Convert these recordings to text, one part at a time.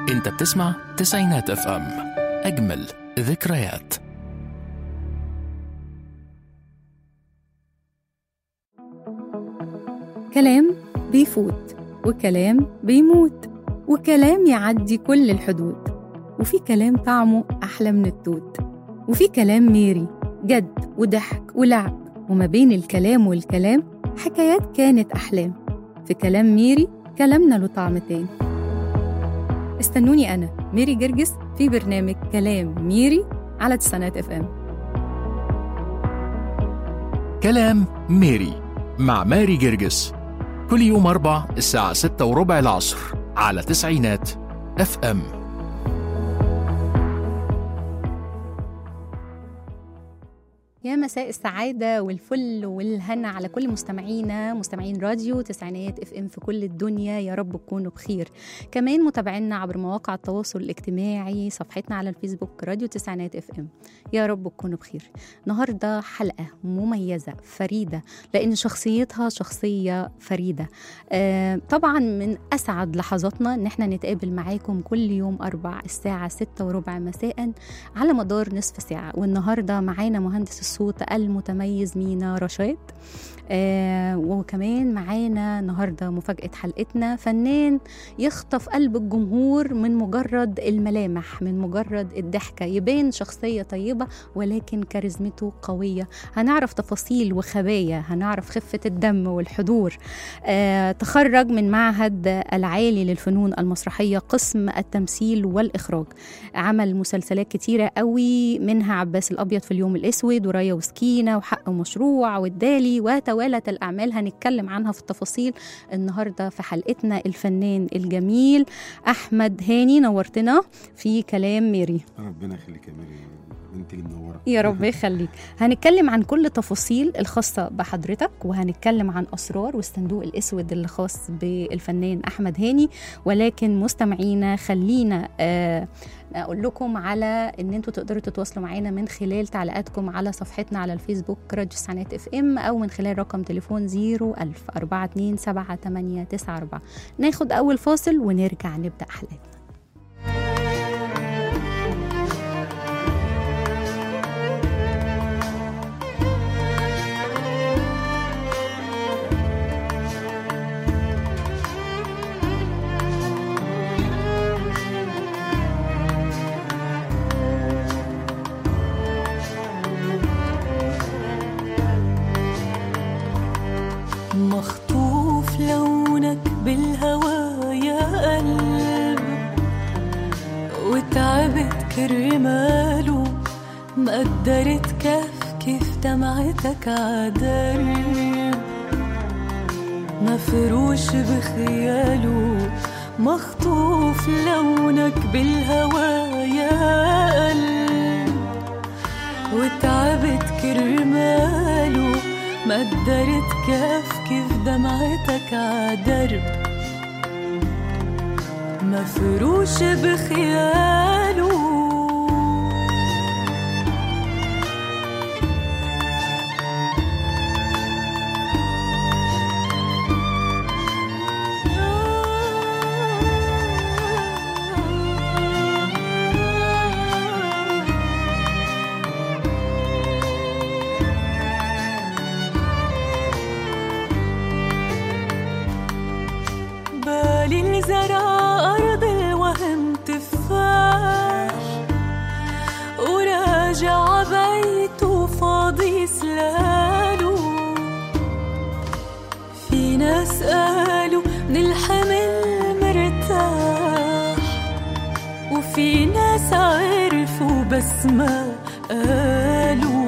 انت بتسمع تسعينات اف ام اجمل ذكريات كلام بيفوت وكلام بيموت وكلام يعدي كل الحدود وفي كلام طعمه أحلى من التوت وفي كلام ميري جد وضحك ولعب وما بين الكلام والكلام حكايات كانت أحلام في كلام ميري كلامنا له طعم تاني استنوني أنا ميري جرجس في برنامج كلام ميري على تسعينات اف ام كلام ميري مع ماري جرجس كل يوم أربع الساعة ستة وربع العصر على تسعينات اف ام يا مساء السعادة والفل والهنا على كل مستمعينا مستمعين راديو تسعينات اف ام في كل الدنيا يا رب تكونوا بخير كمان متابعينا عبر مواقع التواصل الاجتماعي صفحتنا على الفيسبوك راديو تسعينات اف ام يا رب تكونوا بخير النهاردة حلقة مميزة فريدة لأن شخصيتها شخصية فريدة آه طبعا من أسعد لحظاتنا إن احنا نتقابل معاكم كل يوم أربع الساعة ستة وربع مساء على مدار نصف ساعة والنهاردة معانا مهندس الصوت المتميز مينا رشاد آه وكمان معانا النهاردة مفاجأة حلقتنا فنان يخطف قلب الجمهور من مجرد الملامح من مجرد الضحكة يبان شخصية طيبة ولكن كاريزمته قوية هنعرف تفاصيل وخبايا هنعرف خفة الدم والحضور آه تخرج من معهد العالي للفنون المسرحية قسم التمثيل والإخراج عمل مسلسلات كتيرة قوي منها عباس الأبيض في اليوم الأسود ورايا وسكينة وحق مشروع والدالي وتوالت الأعمال هنتكلم عنها في التفاصيل النهاردة في حلقتنا الفنان الجميل أحمد هاني نورتنا في كلام ميري ربنا يخليك يا ميري انت اللي منوره يا رب يخليك هنتكلم عن كل تفاصيل الخاصة بحضرتك وهنتكلم عن أسرار والصندوق الأسود اللي خاص بالفنان أحمد هاني ولكن مستمعينا خلينا آه اقول لكم على ان انتوا تقدروا تتواصلوا معانا من خلال تعليقاتكم على صفحتنا على الفيسبوك راديو سانات اف ام او من خلال رقم تليفون 01000 427 ناخد اول فاصل ونرجع نبدا حلقتنا مخطوف لونك بالهوى يا قلب وتعبت كرماله ما قدرت كف كيف دمعتك عدرب مفروش بخياله مخطوف لونك بالهوى يا قلب وتعبت كرماله ما قدرت كف كيف دمعتك عدرب مفروش بخياله بالي اللي زرع أرض الوهم تفاح وراجع بيته فاضي سلاله في ناس قالوا من الحمل مرتاح وفي ناس عرفوا بس ما قالوا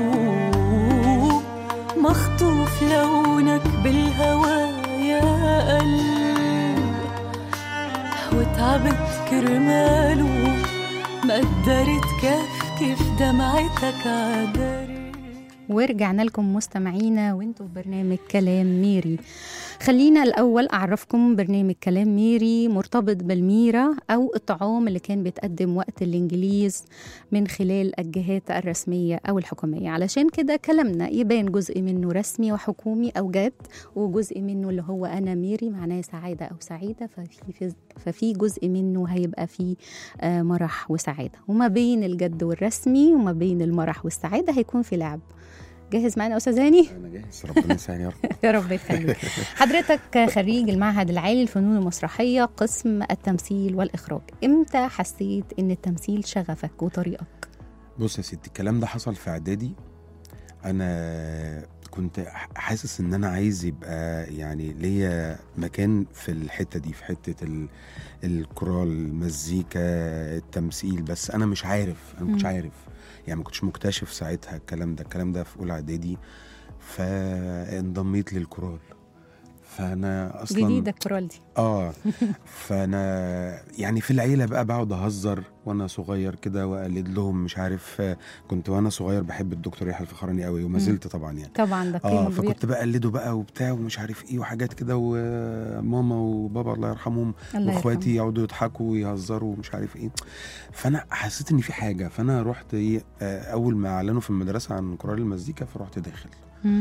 مخطوف لونك بالهوى يا قلب وتعبت كرماله ما قدرت كف كيف دمعتك عدري ورجعنا لكم مستمعينا وانتوا في برنامج كلام ميري خلينا الأول أعرفكم برنامج كلام ميري مرتبط بالميرة أو الطعام اللي كان بيتقدم وقت الإنجليز من خلال الجهات الرسمية أو الحكومية علشان كده كلامنا يبان جزء منه رسمي وحكومي أو جاد وجزء منه اللي هو أنا ميري معناه سعادة أو سعيدة ففي في ففي جزء منه هيبقى فيه آه، مرح وسعاده وما بين الجد والرسمي وما بين المرح والسعاده هيكون في لعب جاهز معانا يا استاذ هاني انا جاهز ربنا يسهل يا رب يا رب يخليك حضرتك خريج المعهد العالي للفنون المسرحيه قسم التمثيل والاخراج امتى حسيت ان التمثيل شغفك وطريقك بص يا ستي الكلام ده حصل في اعدادي انا كنت حاسس ان انا عايز يبقى يعني ليا مكان في الحته دي في حته ال- الكورال المزيكا التمثيل بس انا مش عارف انا ما كنتش مم. عارف يعني ما كنتش مكتشف ساعتها الكلام ده الكلام ده في اولى اعدادي فانضميت للكورال فانا اصلا جديده الكورال دي اه فانا يعني في العيله بقى بقعد اهزر وانا صغير كده واقلد لهم مش عارف آه، كنت وانا صغير بحب الدكتور يحيى الفخراني قوي وما مم. زلت طبعا يعني طبعا ده قيمه اه كبيره فكنت بقلده بقى وبتاع ومش عارف ايه وحاجات كده وماما وبابا الله يرحمهم الله واخواتي يرحمه. يقعدوا يضحكوا ويهزروا ومش عارف ايه فانا حسيت ان في حاجه فانا رحت ايه آه، اول ما اعلنوا في المدرسه عن كورال المزيكا فرحت داخل مم.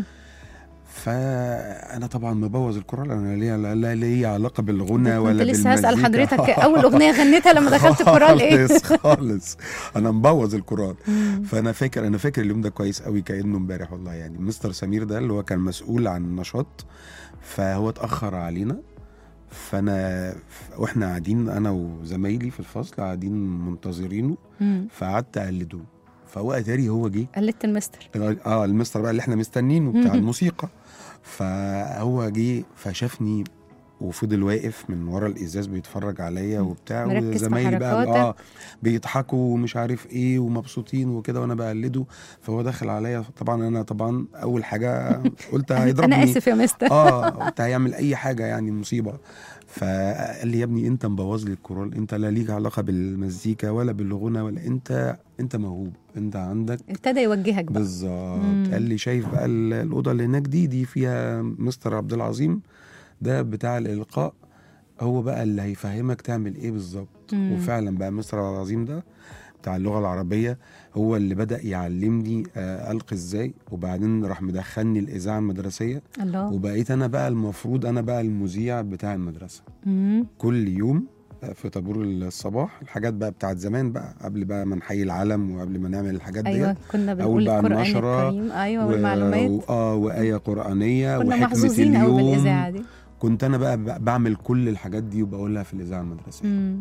فانا طبعا مبوظ الكورال انا ليا لا- لا ليا علاقه بالغنى كنت ولا لسه هسال بالمزيكا. حضرتك اول اغنيه غنيتها لما دخلت الكورال ايه خالص خالص انا مبوظ الكورال مم. فانا فاكر انا فاكر اليوم ده كويس قوي كانه امبارح والله يعني مستر سمير ده اللي هو كان مسؤول عن النشاط فهو اتاخر علينا فانا ف- واحنا قاعدين انا وزمايلي في الفصل قاعدين منتظرينه مم. فقعدت اقلده فهو اتاري هو جه قلدت المستر اه المستر بقى اللي احنا مستنينه بتاع مهم. الموسيقى فهو جه فشافني وفضل واقف من ورا الازاز بيتفرج عليا مم. وبتاع مركز في وزمايلي بقى حركاتك. اه بيضحكوا ومش عارف ايه ومبسوطين وكده وانا بقلده فهو داخل عليا طبعا انا طبعا اول حاجه قلت هيضربني انا اسف يا مستر اه قلت هيعمل اي حاجه يعني مصيبه فقال لي يا ابني انت مبوظ لي الكورال انت لا ليك علاقه بالمزيكا ولا بالغنى ولا انت انت موهوب انت عندك ابتدى يوجهك بقى بالظبط مم. قال لي شايف بقى ال- الاوضه اللي هناك دي دي فيها مستر عبد العظيم ده بتاع الالقاء هو بقى اللي هيفهمك تعمل ايه بالظبط مم. وفعلا بقى مستر عبد العظيم ده بتاع اللغه العربيه هو اللي بدا يعلمني آه، القي ازاي وبعدين راح مدخلني الاذاعه المدرسيه الله وبقيت انا بقى المفروض انا بقى المذيع بتاع المدرسه مم. كل يوم في طابور الصباح الحاجات بقى بتاعت زمان بقى قبل بقى ما نحيي العلم وقبل ما نعمل الحاجات دي ايوه كنا بنقول بقى القران النشرة الكريم ايوه والمعلومات و... اه وآية قرآنية كنا وحكمة محظوظين قوي اليوم بالاذاعه دي كنت أنا بقى ب- بعمل كل الحاجات دي وبقولها في الإذاعة المدرسية مم.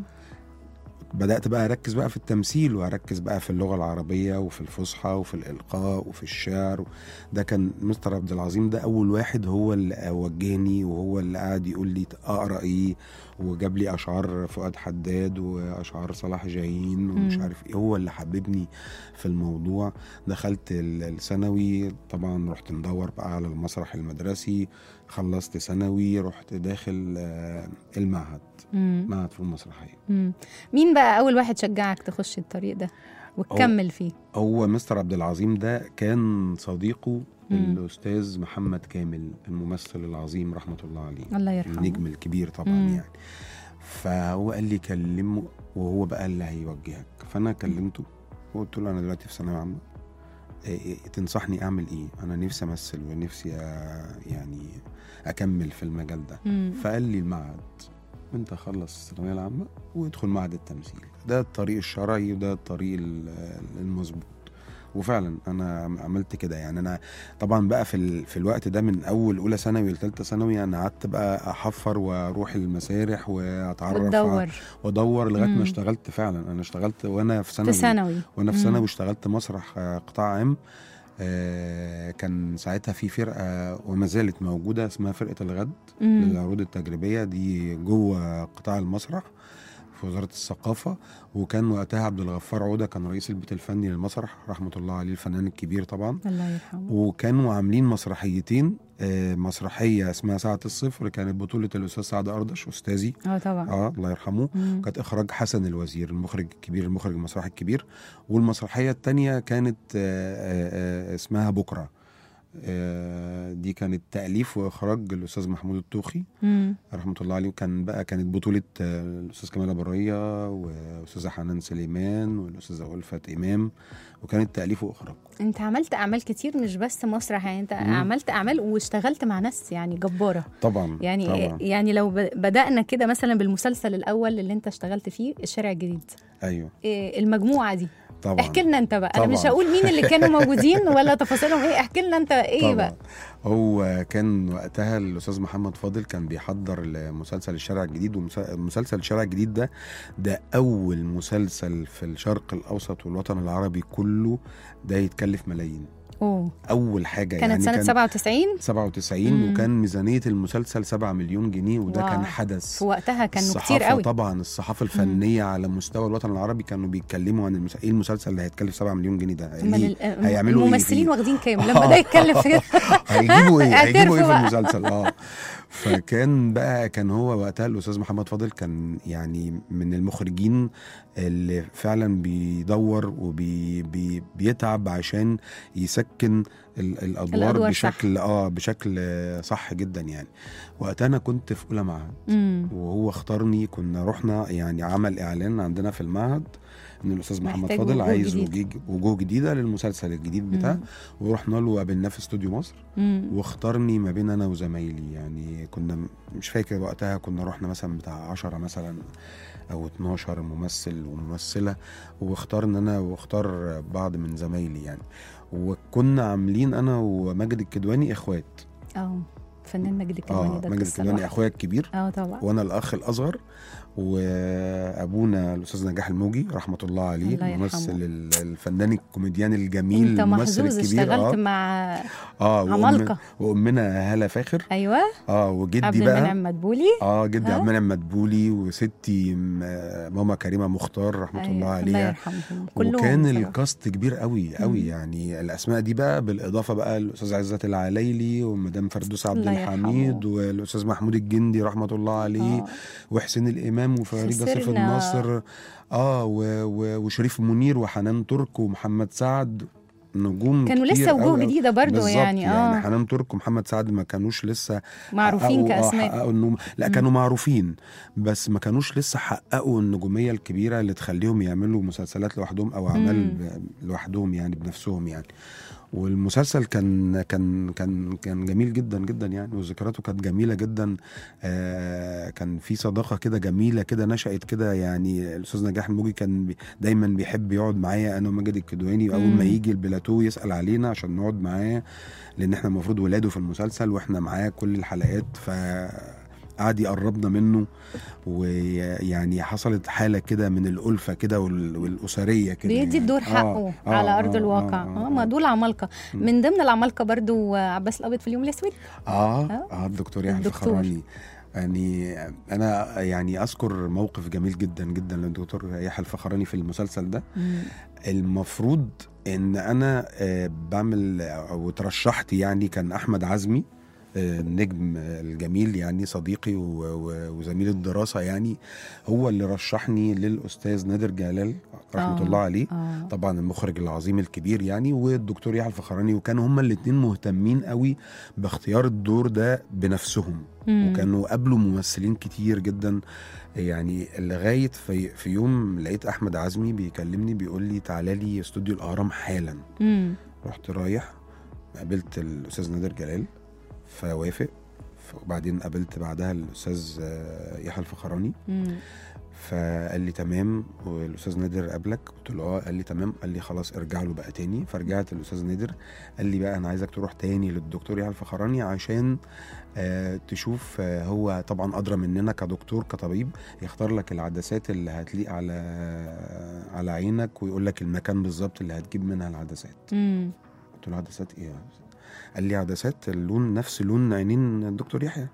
بدأت بقى أركز بقى في التمثيل وأركز بقى في اللغة العربية وفي الفصحى وفي الإلقاء وفي الشعر ده كان مستر عبد العظيم ده أول واحد هو اللي وجهني وهو اللي قعد يقول لي أقرأ إيه وجاب لي أشعار فؤاد حداد وأشعار صلاح جاهين ومش مم. عارف إيه هو اللي حببني في الموضوع دخلت ال- الثانوي طبعا رحت مدور بقى على المسرح المدرسي خلصت ثانوي رحت داخل آه، المعهد مم. معهد فنون مسرحيه مم. مين بقى اول واحد شجعك تخش الطريق ده وتكمل فيه هو مستر عبد العظيم ده كان صديقه مم. الاستاذ محمد كامل الممثل العظيم رحمه الله عليه الله يرحمه النجم الكبير طبعا مم. يعني فهو قال لي كلمه وهو بقى اللي هيوجهك فانا كلمته وقلت له انا دلوقتي في ثانويه عامه إيه إيه تنصحني اعمل ايه انا نفسي امثل ونفسي أ- يعني اكمل في المجال ده مم. فقال لي المعهد انت خلص الثانويه العامه وادخل معهد التمثيل ده الطريق الشرعي وده الطريق ال- المظبوط وفعلا انا عملت كده يعني انا طبعا بقى في ال... في الوقت ده من اول اولى ثانوي لثالثه ثانوي انا قعدت بقى احفر واروح المسارح واتعرف على- وتدور وادور لغايه مم. ما اشتغلت فعلا انا اشتغلت وانا في في ثانوي ثانوي وانا في مم. ثانوي اشتغلت مسرح آه، قطاع عام آه، كان ساعتها في فرقه وما زالت موجوده اسمها فرقه الغد مم. للعروض التجريبيه دي جوه قطاع المسرح في وزاره الثقافه وكان وقتها عبد الغفار عوده كان رئيس البيت الفني للمسرح رحمه الله عليه الفنان الكبير طبعا الله يرحمه وكانوا عاملين مسرحيتين آه، مسرحيه اسمها ساعه الصفر كانت بطوله الاستاذ سعد اردش استاذي اه طبعا اه الله يرحمه مم. كانت اخراج حسن الوزير المخرج الكبير المخرج المسرحي الكبير والمسرحيه الثانيه كانت آه، آه، آه، اسمها بكره آه، دي كانت تاليف واخراج الاستاذ محمود الطوخي مم. رحمه الله عليه وكان بقى كانت بطوله آه، الاستاذ كمال ابو ريه والاستاذه حنان سليمان والاستاذه الفت امام وكانت تاليف واخراج انت عملت اعمال كتير مش بس مسرح يعني انت مم. عملت اعمال واشتغلت مع ناس يعني جباره طبعا يعني طبعا يعني لو ب- بدانا كده مثلا بالمسلسل الاول اللي انت اشتغلت فيه الشارع الجديد ايوه إيه المجموعه دي طبعا احكي لنا انت بقى انا طبعاً. مش هقول مين اللي كانوا موجودين ولا تفاصيلهم ايه احكي لنا انت ايه طبعا بقى هو كان وقتها الاستاذ محمد فاضل كان بيحضر لمسلسل الشارع الجديد ومسلسل الشارع الجديد ده ده اول مسلسل في الشرق الاوسط والوطن العربي كله ده يتكلف ملايين اوه اول حاجه كانت يعني سنه كان 97 97 مم. وكان ميزانيه المسلسل 7 مليون جنيه وده واو. كان حدث في وقتها كانوا كتير الصحافة قوي طبعا الصحافه الفنيه على مستوى الوطن العربي كانوا بيتكلموا عن المس... ايه المسلسل اللي هيتكلف 7 مليون جنيه ده أمال ليه؟ ال- هيعملوا إيه الممثلين فيه؟ واخدين كام لما ده يتكلم في هيجيبوا ايه هيجيبوا ايه اعترفوا في بقى. المسلسل اه فكان بقى كان هو وقتها الاستاذ محمد فاضل كان يعني من المخرجين اللي فعلا بيدور وبيتعب عشان يسكن ال- الادوار, الأدوار صح. بشكل اه بشكل آه، صح جدا يعني وقتها انا كنت في اولى معهد مم. وهو اختارني كنا رحنا يعني عمل اعلان عندنا في المعهد ان الاستاذ محمد محتاج فاضل وجوه عايز جديد. وجيج- وجوه جديده للمسلسل الجديد بتاعه مم. ورحنا له وقابلناه في استوديو مصر مم. واختارني ما بين انا وزمايلي يعني كنا م- مش فاكر وقتها كنا رحنا مثلا بتاع 10 مثلا او 12 ممثل وممثله واختارنا انا واختار بعض من زمايلي يعني وكنا عاملين انا وماجد الكدواني اخوات اه فنان ماجد الكدواني اه ده ماجد قصة الكدواني لوحده. اخويا الكبير اه طبعا وانا الاخ الاصغر وابونا الاستاذ نجاح الموجي رحمه الله عليه الله يرحمه. الممثل ال- الفنان الكوميديان الجميل انت الممثل محظوظ الكبير اشتغلت اه مع اه وأم- عمالقه وامنا هاله فاخر ايوه اه وجدي عبد بقى المنعم مدبولي اه جدي ها؟ عبد المنعم مدبولي وستي م- ماما كريمه مختار رحمه أيوة، الله الله عليها يرحمهم كلهم وكان بصراحة. الكاست كبير قوي قوي مم. يعني الاسماء دي بقى بالاضافه بقى الاستاذ عزت العلايلي ومدام فردوس عبد الله الحميد يرحمه. والاستاذ محمود الجندي رحمه الله عليه آه. وحسين الامام وفريده سيف خسرنا. الناصر اه و و وشريف منير وحنان ترك ومحمد سعد نجوم كانوا كتير لسه وجوه أوي أوي. جديده برضو بالظبط يعني يعني اه حنان ترك ومحمد سعد ما كانوش لسه معروفين حققوا- آه، كاسماء حققوا النجوم لا مم. كانوا معروفين بس ما كانوش لسه حققوا النجوميه الكبيره اللي تخليهم يعملوا مسلسلات لوحدهم او اعمال مم. ب- لوحدهم يعني بنفسهم يعني والمسلسل كان كان كان كان جميل جدا جدا يعني وذكرياته كانت جميله جدا آه كان في صداقه كده جميله كده نشأت كده يعني الاستاذ نجاح الموجي كان بي دايما بيحب يقعد معايا انا وماجد الكدواني اول مم. ما يجي البلاتو يسال علينا عشان نقعد معاه لان احنا المفروض ولاده في المسلسل واحنا معاه كل الحلقات ف قعد يقربنا منه ويعني حصلت حاله كده من الالفه كده وال- والاسريه كده بيدي يعني. الدور آه، حقه آه، على آه، ارض آه، الواقع آه، اه ما آه. دول عمالقه مم. من ضمن العمالقه برضو آه، عباس الابيض في اليوم الاسود اه آه. اه الدكتور يحيى الدكتور. الفخراني يعني انا يعني اذكر موقف جميل جدا جدا للدكتور يحيى الفخراني في المسلسل ده مم. المفروض ان انا آه، بعمل او ترشحت يعني كان احمد عزمي آه، النجم الجميل يعني صديقي و- و- وزميل الدراسه يعني هو اللي رشحني للاستاذ نادر جلال رحمه آه. الله عليه اه طبعا المخرج العظيم الكبير يعني والدكتور يحيى الفخراني وكانوا هما الاتنين مهتمين قوي باختيار الدور ده بنفسهم مم. وكانوا قابلوا ممثلين كتير جدا يعني لغايه في, في يوم لقيت احمد عزمي بيكلمني بيقول لي تعالى لي استوديو الاهرام حالا مم. رحت رايح قابلت الاستاذ نادر جلال فوافق وبعدين قابلت بعدها الاستاذ آه، يحيى الفخراني مم. فقال لي تمام والاستاذ نادر قابلك قلت له اه قال لي تمام قال لي خلاص ارجع له بقى تاني فرجعت للاستاذ نادر قال لي بقى انا عايزك تروح تاني للدكتور يحيى الفخراني عشان آه تشوف آه هو طبعا ادرى مننا كدكتور كطبيب يختار لك العدسات اللي هتليق على على عينك ويقول لك المكان بالظبط اللي هتجيب منها العدسات مم. قلت له عدسات ايه يا أستاذ؟ قال لي عدسات اللون نفس لون عينين الدكتور يحيى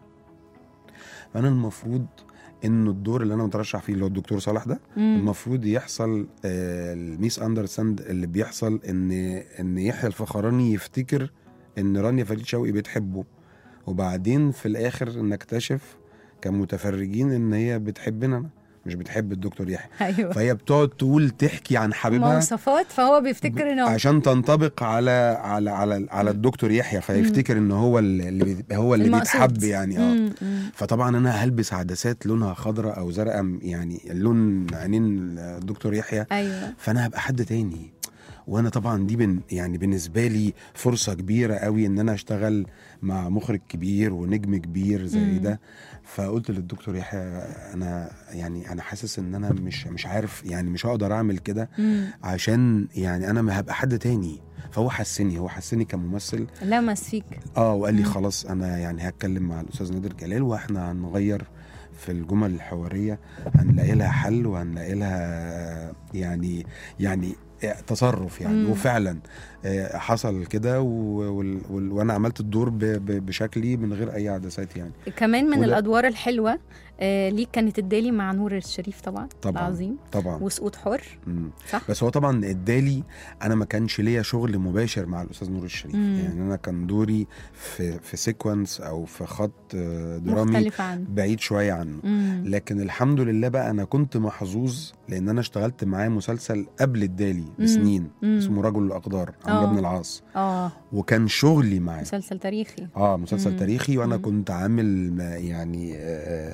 فانا المفروض انه الدور اللي انا مترشح فيه اللي هو الدكتور صالح ده مم. المفروض يحصل آه، الميس اندرستاند اللي بيحصل ان ان يحيى الفخراني يفتكر ان رانيا فريد شوقي بتحبه وبعدين في الاخر نكتشف كمتفرجين ان هي بتحبنا انا مش بتحب الدكتور يحيى ايوه فهي بتقعد تقول تحكي عن حبيبها مواصفات فهو بيفتكر ان هو عشان تنطبق على على على على الدكتور يحيى فيفتكر ان هو اللي اللي بي- هو اللي المقصود. بيتحب يعني اه مم، مم. فطبعا انا هلبس عدسات لونها خضراء او زرقاء يعني لون عينين الدكتور يحيى ايوه فانا هبقى حد تاني وانا طبعا دي بن يعني بالنسبه لي فرصه كبيره قوي ان انا اشتغل مع مخرج كبير ونجم كبير زي مم. ده فقلت للدكتور يحيى انا يعني انا حاسس ان انا مش مش عارف يعني مش هقدر اعمل كده مم. عشان يعني انا ما هبقى حد تاني فهو حسني هو حسني كممثل لمس فيك اه وقال لي مم. خلاص انا يعني هتكلم مع الاستاذ نادر جلال واحنا هنغير في الجمل الحواريه هنلاقي لها حل وهنلاقي لها يعني يعني تصرف يعني مم. وفعلا آه، حصل كده و- وال- وال- وانا عملت الدور ب- ب- بشكلي من غير اي عدسات يعني كمان من وده- الادوار الحلوه آه ليك كانت الدالي مع نور الشريف طبعا طبعاً. العظيم طبعا وسقوط حر مم. صح بس هو طبعا ادالي انا ما كانش ليا شغل مباشر مع الاستاذ نور الشريف مم. يعني انا كان دوري في في سيكونس او في خط آه، درامي مختلف عنه بعيد شويه عنه مم. لكن الحمد لله بقى انا كنت محظوظ لان انا اشتغلت معاه مسلسل قبل الدالي بسنين مم. اسمه رجل الاقدار عمرو آه. بن العاص اه وكان شغلي معاه مسلسل تاريخي اه مسلسل مم. تاريخي وانا مم. كنت عامل ما- يعني آه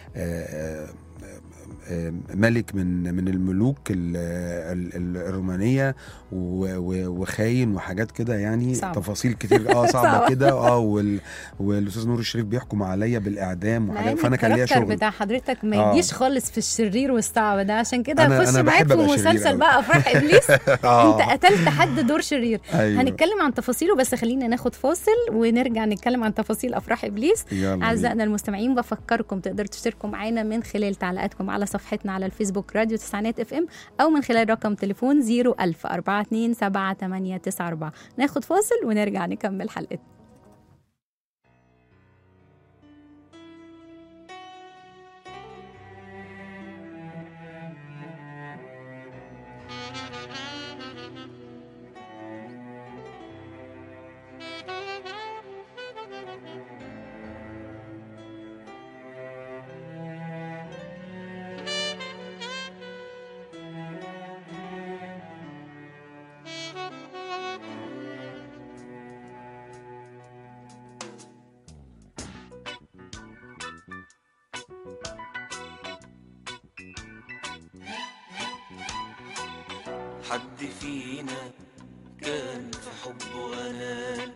آه آه ملك من من الملوك ال- ال- ال- الرومانيه و- و- وخاين وحاجات كده يعني صعبة. تفاصيل كتير اه صعبة. صعبه كده اه وال والاستاذ نور الشريف بيحكم عليا بالاعدام مع وحاجات ان فانا كان ليا الكاركتر شغل بتاع حضرتك ما آه. يجيش خالص في الشرير والصعب ده عشان كده أنا- هخش أنا معاك بحب في أبقى شرير مسلسل أوي. بقى افراح ابليس آه. انت قتلت حد دور شرير أيوة. هنتكلم عن تفاصيله بس خلينا ناخد فاصل ونرجع نتكلم عن تفاصيل افراح ابليس يلا بينا. اعزائنا المستمعين بفكركم تقدروا تشتركوا معانا من خلال تعليقاتكم على صفحتنا على الفيسبوك راديو تسعينات اف ام او من خلال رقم تليفون 01000 427 7894 ناخد فاصل ونرجع نكمل حلقتنا حد فينا كان في حبه أنان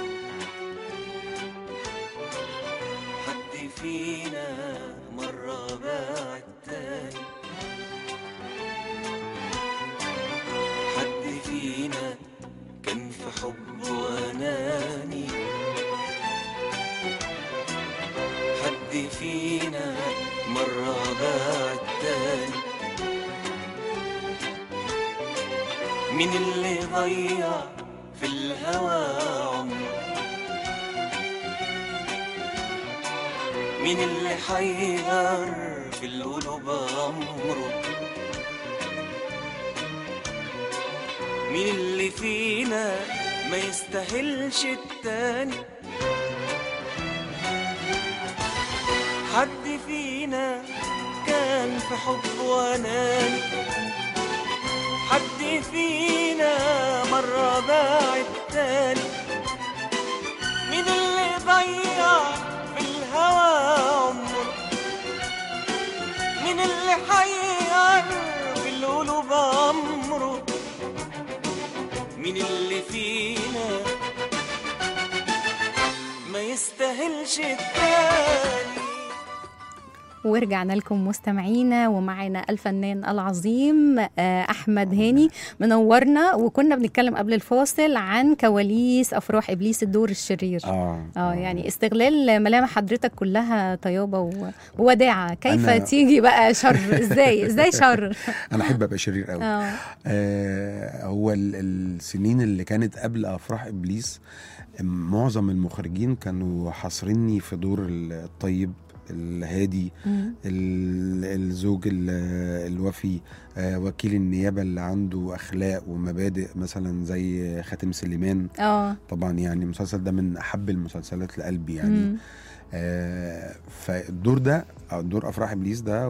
حد فينا مرة باع التاني حد فينا كان في حبه أناني حد فينا مرة باع التاني مين اللي ضيع في الهوى عمره مين اللي حير في القلوب عمره مين اللي فينا ما يستاهلش التاني حد فينا كان في حبه اناني حد فينا مرة باع التاني مين اللي ضيع في الهوى عمره مين اللي حير في القلوب عمره مين اللي فينا ما يستاهلش التاني ورجعنا لكم مستمعينا ومعانا الفنان العظيم آه، احمد هاني منورنا وكنا بنتكلم قبل الفاصل عن كواليس افراح ابليس الدور الشرير اه اه يعني استغلال ملامح حضرتك كلها طيابه و- ووداعه كيف أنا- تيجي بقى شر ازاي ازاي شر انا احب ابقى شرير قوي اه آه هو ال- السنين اللي كانت قبل افراح ابليس معظم المخرجين كانوا حاصريني في دور الطيب الهادي مم. ال- الزوج ال- الوفي آه، وكيل النيابه اللي عنده اخلاق ومبادئ مثلا زي خاتم سليمان اه طبعا يعني المسلسل ده من احب المسلسلات لقلبي يعني مم. آه فالدور ده أو دور افراح ابليس ده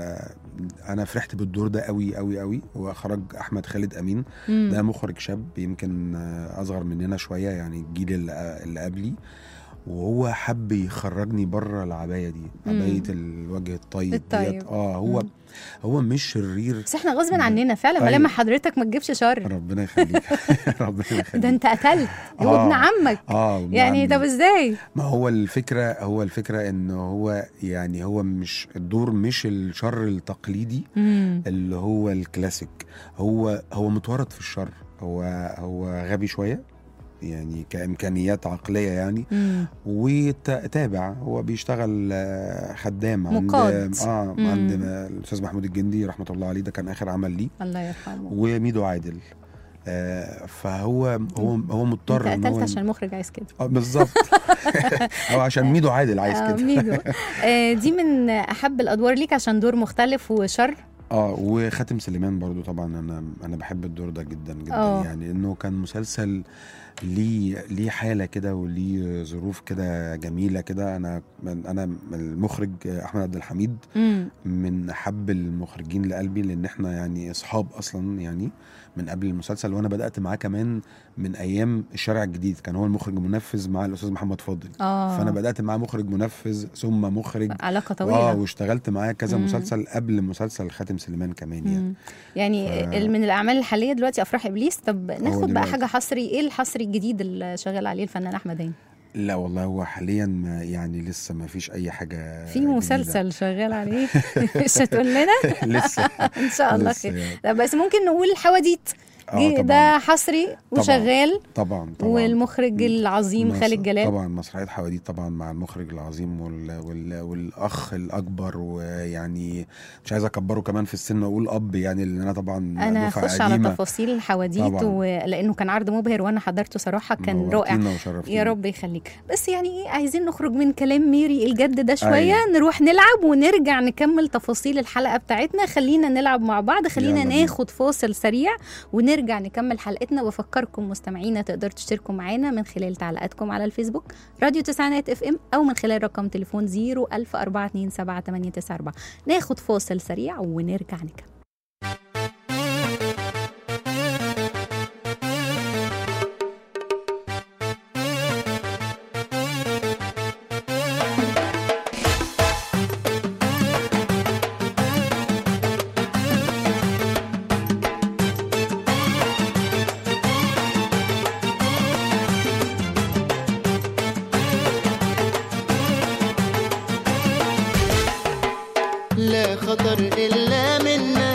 وانا فرحت بالدور ده قوي قوي قوي واخرج احمد خالد امين مم. ده مخرج شاب يمكن آه، اصغر مننا شويه يعني الجيل اللي اللي قبلي وهو حب يخرجني بره العبايه دي مم. عبايه الوجه الطيب الطيب. ديت اه هو مم. هو مش شرير بس احنا غصب عننا فعلا أيوة. ملامح حضرتك ما تجيبش شر ربنا يخليك ربنا يخليك ده انت قتلت آه. وابن عمك اه ابن يعني عمي. طب ازاي ما هو الفكره هو الفكره ان هو يعني هو مش الدور مش الشر التقليدي مم. اللي هو الكلاسيك هو هو متورط في الشر هو هو غبي شويه يعني كامكانيات عقليه يعني مم. وتابع هو بيشتغل آه، خدام عند مقاد. اه مم. عند الاستاذ محمود الجندي رحمه الله عليه ده كان اخر عمل ليه الله يرحمه وميدو عادل آه فهو هو هو مضطر انت إن قتلت هو عشان المخرج عايز كده اه بالظبط او عشان ميدو عادل عايز آه، كده ميدو آه، دي من احب الادوار ليك عشان دور مختلف وشر اه وخاتم سليمان برضو طبعا انا انا بحب الدور ده جدا جدا آه. يعني انه كان مسلسل ليه ليه حاله كده وليه ظروف كده جميله كده انا انا المخرج احمد عبد الحميد مم. من احب المخرجين لقلبي لان احنا يعني اصحاب اصلا يعني من قبل المسلسل وانا بدات معاه كمان من ايام الشارع الجديد كان هو المخرج المنفذ مع الاستاذ محمد فاضل اه فانا بدات معاه مخرج منفذ ثم مخرج علاقه اه طويله واشتغلت معاه كذا مم. مسلسل قبل مسلسل خاتم سليمان كمان يعني مم. يعني ف- ال- من الاعمال الحاليه دلوقتي افراح ابليس طب ناخد بقى دلوقتي. حاجه حصري ايه الحصري الجديد اللي شغال عليه الفنان احمد هاني لا والله هو حاليا ما يعني لسه ما فيش اي حاجه في جديدة. مسلسل شغال عليه مش هتقول لنا لسه ان شاء الله لسه خير يعني. طب بس ممكن نقول حواديت آه جه- طبعاً. ده حصري وشغال طبعا طبعا والمخرج العظيم مس- خالد جلال طبعا مسرحيه حواديت طبعا مع المخرج العظيم وال... وال... والاخ الاكبر ويعني مش عايز اكبره كمان في السن واقول اب يعني لان انا طبعا انا دفعة هخش على قديمة. تفاصيل الحواديت طبعاً. ولانه كان عرض مبهر وانا حضرته صراحه كان رائع نورتينا وشرفتينا. يا رب يخليك بس يعني ايه عايزين نخرج من كلام ميري الجد ده شويه أيوة. نروح نلعب ونرجع نكمل تفاصيل الحلقه بتاعتنا خلينا نلعب مع بعض خلينا يلا بينا. ناخد فاصل سريع ونرجع نكمل حلقتنا وافكركم مستمعينا تقدروا تشتركوا معانا من خلال تعليقاتكم على الفيسبوك راديو تسعينات اف ام او من خلال رقم تليفون 010427894 ناخد فاصل سريع ونرجع نكمل لا خطر إلا منا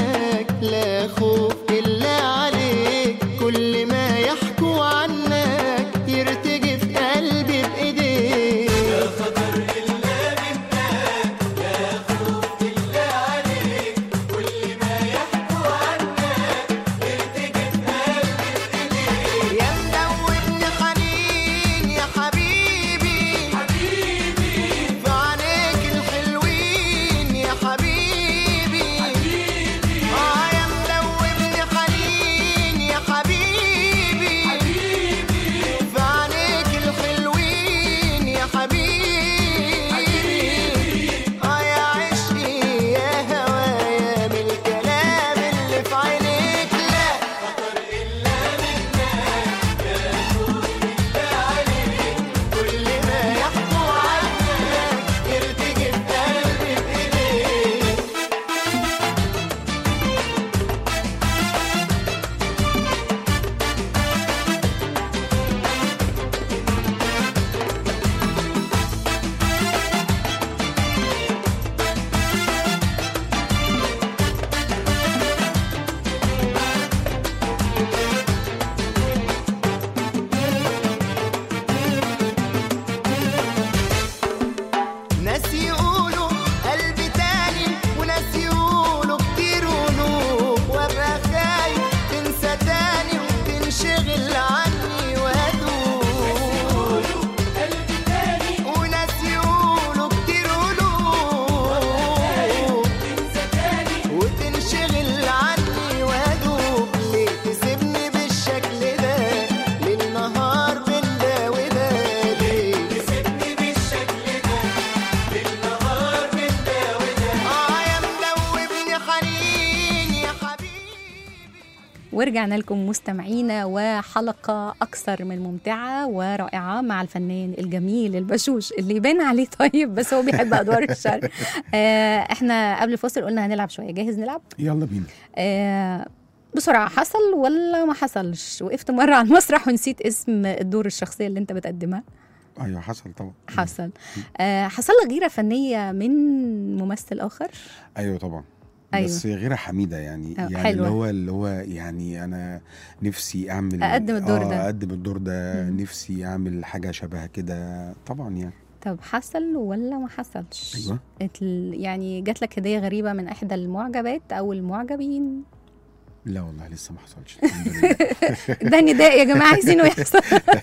ورجعنا لكم مستمعينا وحلقة أكثر من ممتعة ورائعة مع الفنان الجميل البشوش اللي يبان عليه طيب بس هو بيحب أدوار الشر آه احنا قبل الفاصل قلنا هنلعب شوية جاهز نلعب؟ يلا بينا آه بسرعة حصل ولا ما حصلش؟ وقفت مرة على المسرح ونسيت اسم الدور الشخصية اللي انت بتقدمها ايوه حصل طبعا حصل آه حصل لك غيرة فنية من ممثل آخر؟ ايوه طبعا أيوة. بس غير حميده يعني آه، يعني حلوة. اللي هو اللي هو يعني انا نفسي اعمل أقدم الدور آه ده. اقدم الدور ده مم. نفسي اعمل حاجه شبه كده طبعا يعني طب حصل ولا ما حصلش؟ ايوه اتل- يعني جات لك هدية غريبة من إحدى المعجبات أو المعجبين لا والله لسه ما حصلش الحمد لله ده نداء يا جماعة عايزينه يحصل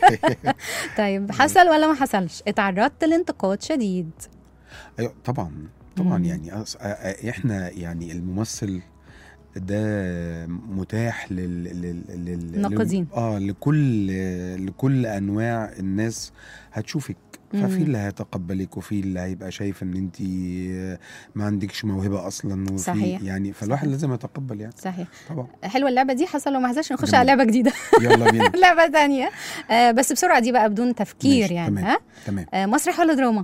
طيب حصل ولا ما حصلش؟ اتعرضت لانتقاد شديد ايوه طبعا طبعا مم. يعني أص... آ- آ- احنا يعني الممثل ده متاح لل لل لل ناقدين. لل- اه لكل لكل انواع الناس هتشوفك ففي مم. اللي هيتقبلك وفي اللي هيبقى شايف ان انت ما عندكش موهبه اصلا وفي صحيح. يعني فالواحد صحيح. لازم يتقبل يعني صحيح طبعا حلوة اللعبة دي حصل وما حصلش نخش جميل. على لعبة جديدة يلا بينا لعبة تانية آه بس بسرعة دي بقى بدون تفكير ماشي، يعني تمام. ها تمام آه مسرح ولا دراما؟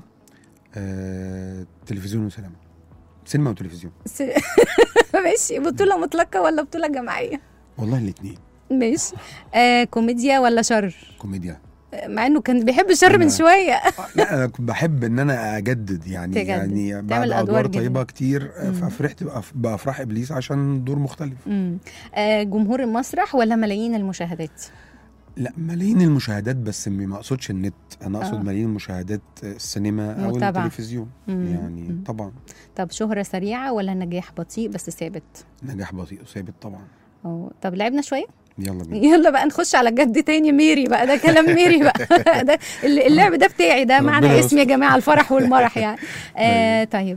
آه تلفزيون وسينما سينما وتلفزيون س- ماشي بطولة مطلقة ولا بطولة جماعية؟ والله الاثنين ماشي آه كوميديا ولا شر؟ كوميديا آه، مع انه كان بيحب الشر من أنا- شوية آه، لا انا كنت بحب ان انا اجدد يعني تجدد. يعني بعد تعمل أدوار ادوار جديدة. طيبه كتير آه، مم. ففرحت بأف- بافراح ابليس عشان دور مختلف مم. آه جمهور المسرح ولا ملايين المشاهدات؟ لا ملايين المشاهدات بس م- ما اقصدش النت انا اقصد آه. ملايين مشاهدات السينما او متابعة. التلفزيون مم. يعني مم. طبعا طب شهرة سريعة ولا نجاح بطيء بس ثابت؟ نجاح بطيء وثابت طبعا أو طب لعبنا شوية؟ يلا بينا يلا بقى نخش على جد تاني ميري بقى ده كلام ميري بقى ده اللعب ده بتاعي ده معنى ربنا اسم يا يستر. جماعة الفرح والمرح يعني آه طيب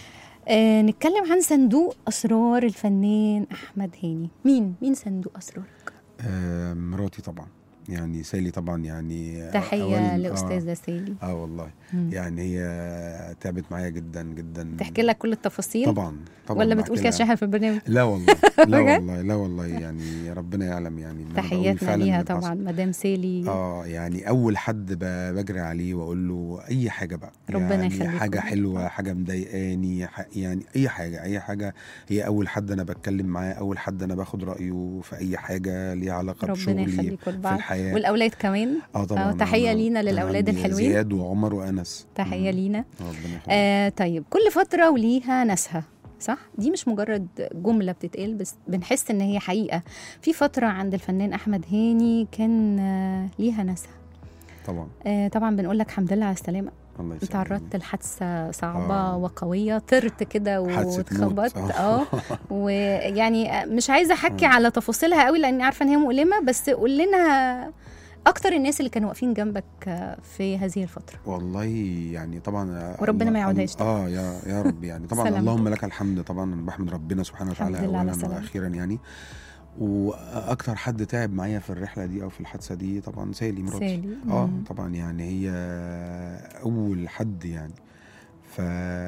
آه نتكلم عن صندوق أسرار الفنان أحمد هاني مين مين صندوق أسرارك؟ آه مراتي طبعا يعني سالي طبعا يعني تحية أول- لأستاذة سالي اه, آه والله مم. يعني هي تعبت معايا جدا جدا تحكي لك كل التفاصيل طبعا طبعا ولا بحكي بتقول لها. كشاحة في البرنامج لا والله لا بجد؟ والله لا والله يعني ربنا يعلم يعني إن أنا بقول تحياتنا فعلاً ليها اللي حصل. طبعا مدام سالي اه يعني اول حد ب- بجري عليه واقول له اي حاجه بقى ربنا يعني يخليكم. حاجه حلوه حاجه مضايقاني ح- يعني اي حاجه اي حاجه هي اول حد انا بتكلم معاه اول حد انا باخد رايه في اي حاجه ليها علاقه ربنا بشغلي يخليكم في لبعض الحياه والأولاد كمان اه طبعا آه، تحية أنا- لينا أنا للأولاد عندي الحلوين. زياد وعمر وانس تحية مم. لينا ربنا يخليك آه طيب كل فترة وليها ناسها صح؟ دي مش مجرد جملة بتتقال بس بنحس إن هي حقيقة في فترة عند الفنان أحمد هاني كان آه ليها ناسها طبعا آه طبعا بنقول لك الحمد لله على السلامة الله يسلمك تعرضت لحادثة صعبة آه. وقوية طرت كده حادثة واتخبطت موت. اه ويعني آه، مش عايزة أحكي على تفاصيلها قوي لأني عارفة إن هي مؤلمة بس قول لنا أكتر الناس اللي كانوا واقفين جنبك آه، في هذه الفترة والله يعني طبعا وربنا الله- ما يعودهاش طبعا. اه يا يا رب يعني طبعا سلامتك. اللهم لك الحمد طبعا أنا بحمد ربنا سبحانه الحمد وتعالى لله على اولا سلامتك. واخيرا يعني واكتر حد تعب معايا في الرحله دي او في الحادثه دي طبعا سالي مراتي سالي اه مم. طبعا يعني هي اول حد يعني ف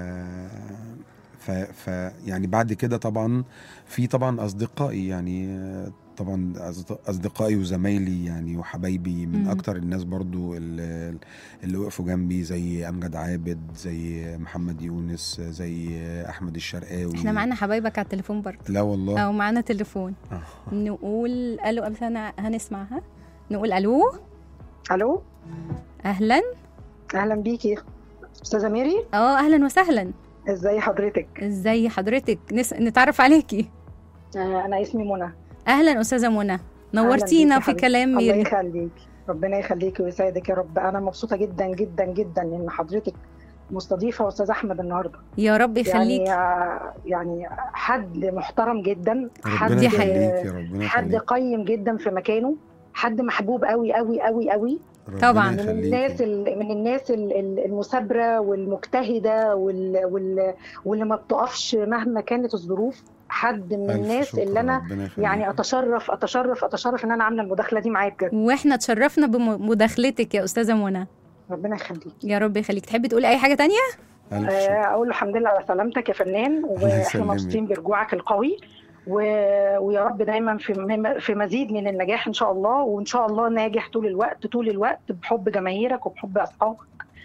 ف, ف يعني بعد كده طبعا في طبعا اصدقائي يعني طبعا أصد- اصدقائي وزمايلي يعني وحبايبي من مم. اكتر الناس برضو اللي, اللي وقفوا جنبي زي امجد عابد زي محمد يونس زي احمد الشرقاوي احنا معانا حبايبك على التليفون برضه لا والله او معانا تليفون آه. نقول الو قبل هن- هنسمعها نقول الو الو اهلا اهلا بيكي استاذه ميري اه اهلا وسهلا ازاي حضرتك ازي حضرتك نس... نتعرف عليكي آه انا اسمي منى اهلا استاذه منى أهلاً نورتينا بيكي في حبيبتي. كلام الله ميري يخليك ربنا يخليكي ويسعدك يا رب انا مبسوطه جدا جدا جدا ان حضرتك مستضيفه استاذ احمد النهارده يا رب يعني يخليك آه، يعني حد محترم جدا حد ربنا دي يخليك حقيقة. يا ربنا حد يخليك قيم جدا في مكانه حد محبوب قوي قوي قوي قوي ربنا طبعاً. من يخليك. الناس ال- من الناس ال- ال- المثابره والمجتهده وال- وال- واللي ما بتقفش مهما كانت الظروف حد من ألف الناس شكر، اللي انا ربنا يخليك. يعني اتشرف اتشرف اتشرف ان انا عامله المداخله دي معاك بجد واحنا اتشرفنا بمداخلتك يا استاذه منى ربنا يخليك يا رب يخليك تحبي تقولي اي حاجه تانية ألف شكر. آه، اقول له الحمد لله على سلامتك يا فنان الله واحنا يسلمك. مبسوطين برجوعك القوي و... ويا رب دايما في م- في مزيد من النجاح ان شاء الله وان شاء الله ناجح طول الوقت طول الوقت بحب جماهيرك وبحب اصحابك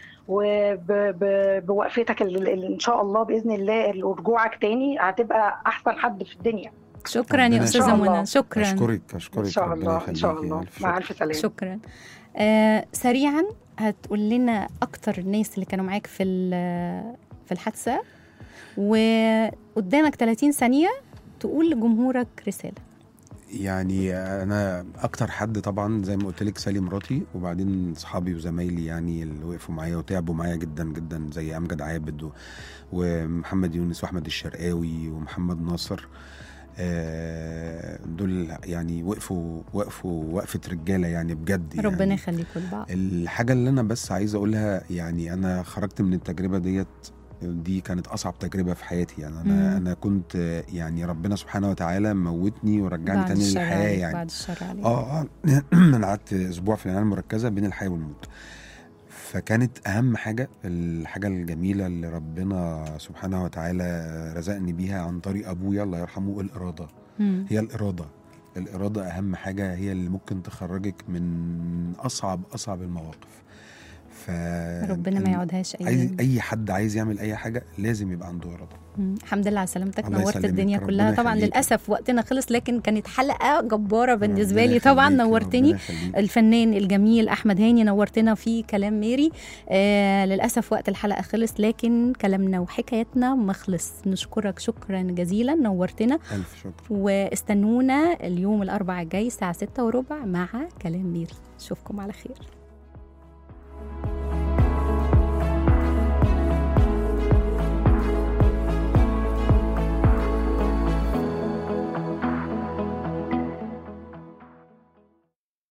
وبوقفتك ان شاء الله باذن الله ورجوعك تاني هتبقى احسن حد في الدنيا شكرا ربنا يا استاذه يخليك. منى شكرا اشكرك اشكرك ان شاء ربنا الله ان شاء يخليكي. الله ألف مع شكر. الف سلامه شكرا آه سريعا هتقول لنا اكتر الناس اللي كانوا معاك في ال- في الحادثه وقدامك 30 ثانيه تقول لجمهورك رساله يعني انا اكتر حد طبعا زي ما قلت لك سالي مراتي وبعدين صحابي وزمايلي يعني اللي وقفوا معايا وتعبوا معايا جدا جدا زي امجد عابد و- ومحمد يونس واحمد الشرقاوي ومحمد ناصر آه، دول يعني وقفوا وقفوا وقفه رجاله يعني بجد يعني ربنا يخليكم لبعض الحاجة اللي أنا بس عايز أقولها يعني أنا خرجت من التجربة ديت دي كانت أصعب تجربة في حياتي يعني أنا مم. أنا كنت يعني ربنا سبحانه وتعالى موتني ورجعني بعد تاني الشر للحياة عليك، يعني بعد الشر عليك اه اه انا قعدت اسبوع في العنايه المركزه بين الحياه والموت فكانت اهم حاجه الحاجه الجميله اللي ربنا سبحانه وتعالى رزقني بيها عن طريق ابويا الله يرحمه الاراده مم. هي الإرادة الإرادة أهم حاجة هي اللي ممكن تخرجك من أصعب أصعب المواقف ف ربنا ما يعودهاش عايز ايام أي حد عايز يعمل أي حاجة لازم يبقى عنده إرادة مم. الحمد لله على سلامتك الله نورت يسلمك، الدنيا ربنا كلها طبعا يخليك. للاسف وقتنا خلص لكن كانت حلقه جباره بالنسبه ربنا لي طبعا يخليك، نورتني ربنا يخليك. الفنان الجميل احمد هاني نورتنا في كلام ميري آه للاسف وقت الحلقه خلص لكن كلامنا وحكايتنا ما خلص نشكرك شكرا جزيلا نورتنا ألف شكر واستنونا اليوم الاربعاء الجاي الساعه 6 وربع مع كلام ميري اشوفكم على خير